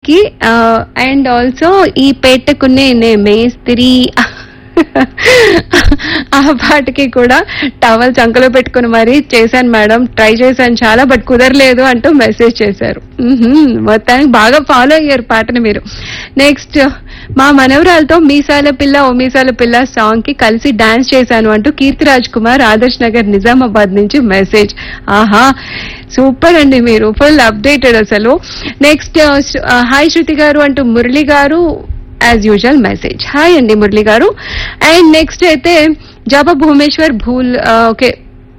కి and also ఈ పెట్టకునే నే మేస్త్రి ఆ పాటకి కూడా టవల్ చంకలో పెట్టుకుని మరీ చేశాను మేడం ట్రై చేశాను చాలా బట్ కుదరలేదు అంటూ మెసేజ్ చేశారు మ్హూ. మొత్తానికి బాగా ఫాలో అయ్యారు పాటని మీరు నెక్స్ట్ మా మనవరాలతో మీసాల పిల్ల ఓ మీసాల పిల్ల సాంగ్ కి కలిసి డాన్స్ చేశాను అంటూ కీర్తి రాజ్ కుమార్ ఆదర్శ్ నగర్ నిజామాబాద్ నుంచి మెసేజ్ ఆహా సూపర్ అండి మీరు ఫుల్ అప్డేటెడ్ అసలు నెక్స్ట్ హాయ్ శృతి గారు అంటూ మురళి గారు యాజ్ యూజువల్ మెసేజ్ హాయ్ అండి మురళి గారు అండ్ నెక్స్ట్ అయితే జబ భువనేశ్వర్ భూల్ ఓకే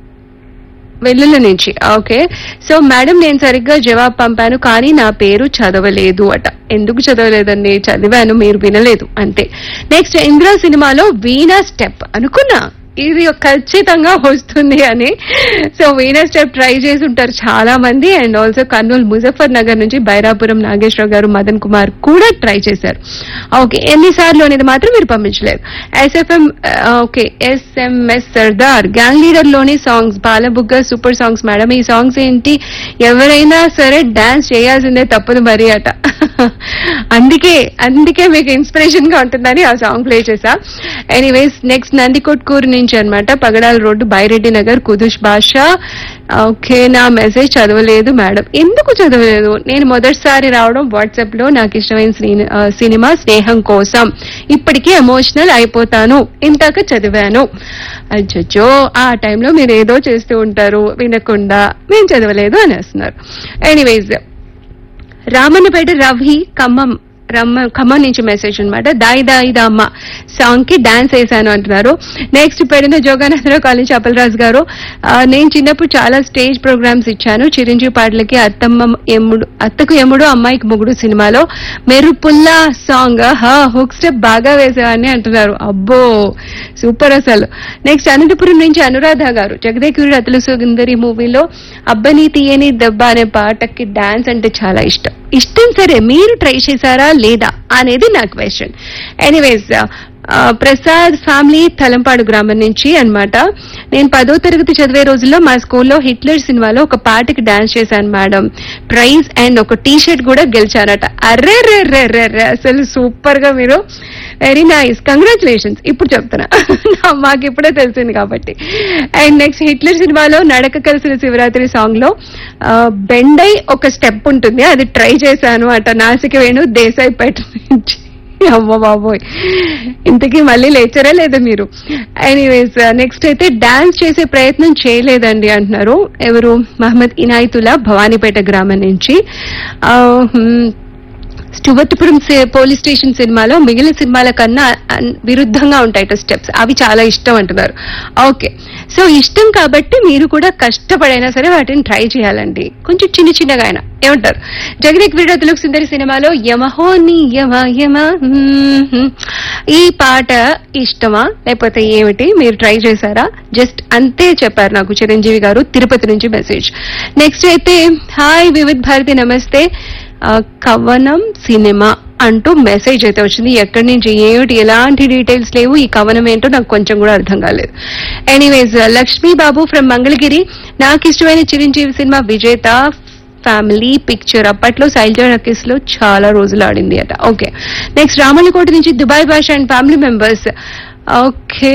వెల్లుల నుంచి ఓకే సో మేడం నేను సరిగ్గా జవాబు పంపాను కానీ నా పేరు చదవలేదు అట ఎందుకు చదవలేదండి చదివాను మీరు వినలేదు అంతే నెక్స్ట్ ఇంద్ర సినిమాలో వీణా స్టెప్ అనుకున్నా ఇది ఖచ్చితంగా వస్తుంది అని సో వీణా స్టెప్ ట్రై చేసి ఉంటారు చాలా మంది and also Kurnool Muzaffarnagar నుంచి బైరాపురం నాగేశ్వరరావు గారు మదన్ కుమార్ కూడా ట్రై చేశారు ఓకే ఎన్నిసార్లు అనేది మాత్రం మీరు పంపించలేదు SFM okay SMS Sardar gang leader లోని సాంగ్స్ బాలబుగ్గ సూపర్ సాంగ్స్ మేడం ఈ సాంగ్స్ ఏంటి ఎవరైనా సరే డాన్స్ చేయాల్సిందే తప్పదు మరి అట అందుకే అందుకే మీకు ఇన్స్పిరేషన్ గా ఉంటుందని ఆ సాంగ్ ప్లే చేసా ఎనీవేస్ నెక్స్ట్ నందికొట్కూరు నుంచి అన్నమాట పగడాల రోడ్డు బైరెడ్డి నగర్ కుదుష్ బాషా ఓకే నా మెసేజ్ చదవలేదు మేడం ఎందుకు చదవలేదు నేను మొదటిసారి రావడం వాట్సాప్ లో నాకు ఇష్టమైన సిని- ఆ, సినిమా స్నేహం కోసం ఇప్పటికీ ఎమోషనల్ అయిపోతాను ఇంతాక చదివాను అచ్చచ్చో ఆ టైంలో మీరు ఏదో చేస్తూ ఉంటారు వినకుండా మేము చదవలేదు అనేస్తున్నారు ఎనీవేస్ రామన్నపేట రవి ఖమ్మం రమ్మ ఖమ్మం నుంచి మెసేజ్ అన్నమాట దాయి దాయి దామ్మ సాంగ్ కి డాన్స్ వేసాను అంటున్నారు నెక్స్ట్ పెడిన జోగానందరావు కాలేజ్ అప్పలరాజు గారు ఆ, నేను చిన్నప్పుడు చాలా స్టేజ్ ప్రోగ్రామ్స్ ఇచ్చాను చిరంజీవి పాటలకి అత్తమ్మ ఎమ్ముడు అత్తకు ఎమ్ముడు అమ్మాయికి మొగుడు సినిమాలో మెరుపుల్లా సాంగ్ హా హుక్ స్టెప్ బాగా వేసేవాడిని అంటున్నారు అబ్బో సూపర్ అసలు నెక్స్ట్ అనంతపురం నుంచి అనురాధ గారు జగదేకుడు అతలు సుందరి మూవీలో అబ్బని తీయని దెబ్బ అనే పాటకి డాన్స్ అంటే చాలా ఇష్టం ఇష్టం సరే మీరు ట్రై చేశారా లేదా అనేది నా question anyways Prasad family Talampadu గ్రామం నుంచి అన్నమాట నేను పదో తరగతి చదివే రోజుల్లో మా స్కూల్లో హిట్లర్ సినిమాలో ఒక పాటకి డాన్స్ చేశాను మేడం ప్రైజ్ అండ్ ఒక టీ షర్ట్ కూడా గెలిచానట అర్రే రే రే రే రే అసలు సూపర్ గా మీరు వెరీ నైస్ కంగ్రాచులేషన్స్ ఇప్పుడు చెప్తున్నా నా- మాకు ఇప్పుడే తెలిసింది కాబట్టి అండ్ నెక్స్ట్ హిట్లర్ సినిమాలో నడక కలిసిన శివరాత్రి సాంగ్ లో ఆ, బెండై ఒక స్టెప్ ఉంటుంది అది ట్రై చేశాను అట నాసిక వేణు దేశాయిపేట నుంచి అమ్మ బాబోయ్ ఇంతకీ మళ్ళీ లేచరా లేదా మీరు ఎనీవేస్ నెక్స్ట్ అయితే డాన్స్ చేసే ప్రయత్నం చేయలేదండి అంటున్నారు ఎవరు మహమ్మద్ ఇనాయతుల్లా భవానీపేట గ్రామం నుంచి ఆ, హ్మ్, స్టువర్ట్పురం సే- పోలీస్ స్టేషన్ సినిమాలో మిగిలిన సినిమాల కన్నా అన్- విరుద్ధంగా ఉంటాయట స్టెప్స్ అవి చాలా ఇష్టం అంటున్నారు ఓకే సో ఇష్టం కాబట్టి మీరు కూడా కష్టపడైనా సరే వాటిని ట్రై చేయాలండి కొంచెం చిన్న చిన్నగా అయినా ఏమంటారు జగదేక్ వీడతులకు సుందరి సినిమాలో యమహో నీ యమ యమ మ్మ్, మ్మ్. ఈ పాట ఇష్టమా లేకపోతే ఏమిటి మీరు ట్రై చేశారా జస్ట్ అంతే చెప్పారు నాకు చిరంజీవి గారు తిరుపతి నుంచి మెసేజ్ నెక్స్ట్ అయితే హాయ్ వివిధ్ భారతి నమస్తే ఆ, కవనం సినిమా అంటూ మెసేజ్ అయితే వచ్చింది ఎక్కడి నుంచి ఏమిటి ఎలాంటి డీటెయిల్స్ లేవు ఈ కవనం ఏంటో నాకు కొంచెం కూడా అర్థం కాలేదు ఎనీవేస్ లక్ష్మీ బాబు ఫ్రమ్ మంగళగిరి నాకు ఇష్టమైన Chiranjeevi cinema Vijetha family picture అప్పట్లో శైలజ నకిస్ లో చాలా రోజులు ఆడింది అట ఓకే నెక్స్ట్ రామలకోట నుంచి Dubai Basha and family members okay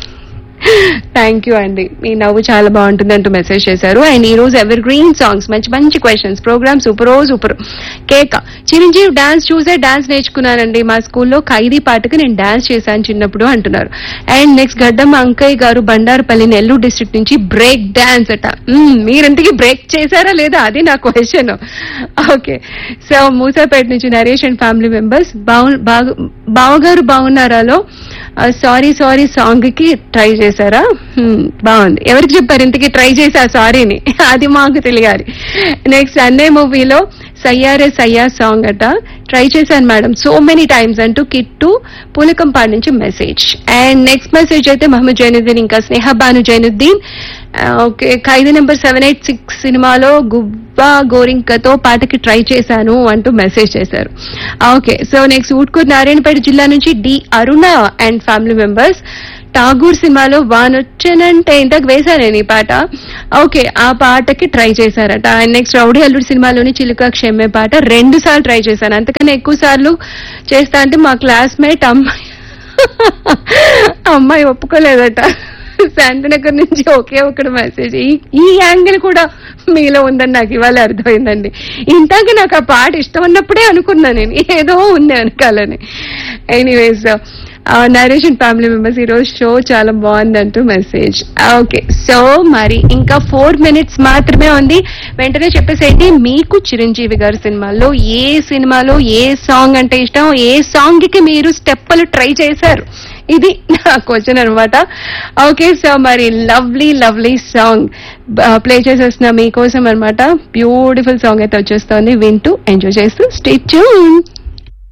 thank you అండి మీ నవ్వు చాలా బాగుంటుంది అంటూ మెసేజ్ చేశారు అండ్ ఈ రోజు ఎవర్ గ్రీన్ సాంగ్స్ మంచి మంచి క్వశ్చన్స్ ప్రోగ్రామ్ సూపర్ సూపర్ కేక చిరంజీవి డాన్స్ చూసే డాన్స్ నేర్చుకున్నానండి మా స్కూల్లో ఖైదీ పాటకు నేను డాన్స్ చేశాను చిన్నప్పుడు అంటున్నారు అండ్ నెక్స్ట్ గడ్డమ్మ అంకయ్య గారు బండారుపల్లి నెల్లూరు డిస్ట్రిక్ట్ నుంచి బ్రేక్ డాన్స్ అట మ్మ్, మీరింతకి బ్రేక్ చేశారా లేదా అది నా క్వశ్చన్ ఓకే సో మూసాపేట నుంచి నరేష్ అండ్ ఫ్యామిలీ మెంబర్స్ బాగు బాగు బావగారు బాగున్నారాలో సారీ సారీ సాంగ్ కి ట్రై చేశారా హ్మ్, బాగుంది ఎవరికి చెప్పారు ఇంతకీ ట్రై చేశా సారీని అది మాకు తెలియాలి నెక్స్ట్ అన్నే మూవీలో సయ్యారే సయ్యా సాంగ్ అట ట్రై చేశాను మేడం సో మెనీ టైమ్స్ అంటూ కిట్టు పూలకంపాడు నుంచి మెసేజ్ అండ్ నెక్స్ట్ మెసేజ్ అయితే మహమ్మద్ జైనుద్దీన్ ఇంకా Snehabanu Zainuddin okay Khaidi number seven eight six సినిమాలో గుబ్బా గోరింకతో పాటకి ట్రై చేశాను అంటూ మెసేజ్ చేశారు okay so next Utkur Narayanpet జిల్లా నుంచి D Aruna and family members Tagore సినిమాలో వానొచ్చనంటే ఇంతకు వేశాను నేను ఈ పాట ఓకే ఆ పాటకి ట్రై చేశారట అండ్ నెక్స్ట్ రౌడీ అల్లుడు సినిమాలోని చిలుక క్షమ్మే పాట రెండు సార్లు ట్రై చేశాను అంతకన్నా ఎక్కువ సార్లు చేస్తా అంటే మా క్లాస్మేట్ అమ్మాయి అమ్మాయి ఒప్పుకోలేదట శాంతినగర్ నుంచి ఒకే ఒకటి మెసేజ్ ఈ ఈ యాంగిల్ కూడా మీలో ఉందని నాకు ఇవాళ అర్థమైందండి ఇంతాక నాకు ఆ పాట ఇష్టం ఉన్నప్పుడే అనుకున్నా నేను ఏదో ఉంది వెనకాలని anyways Naresh and family members ఈ రోజు షో చాలా బాగుందంటూ మెసేజ్ ఓకే సో మరి ఇంకా ఫోర్ మినిట్స్ మాత్రమే ఉంది వెంటనే చెప్పేసేయండి మీకు చిరంజీవి గారి సినిమాల్లో ఏ సినిమాలో ఏ సాంగ్ అంటే ఇష్టం ఏ సాంగ్ కి మీరు స్టెప్పులు ట్రై చేశారు ఇది నా క్వశ్చన్ అనమాట ఓకే సో మరి లవ్లీ లవ్లీ సాంగ్ ప్లే చేసేస్తున్నా మీకోసం అనమాట బ్యూటిఫుల్ సాంగ్ అయితే వచ్చేస్తుంది వింటూ ఎంజాయ్ చేస్తూ స్టే ట్యూన్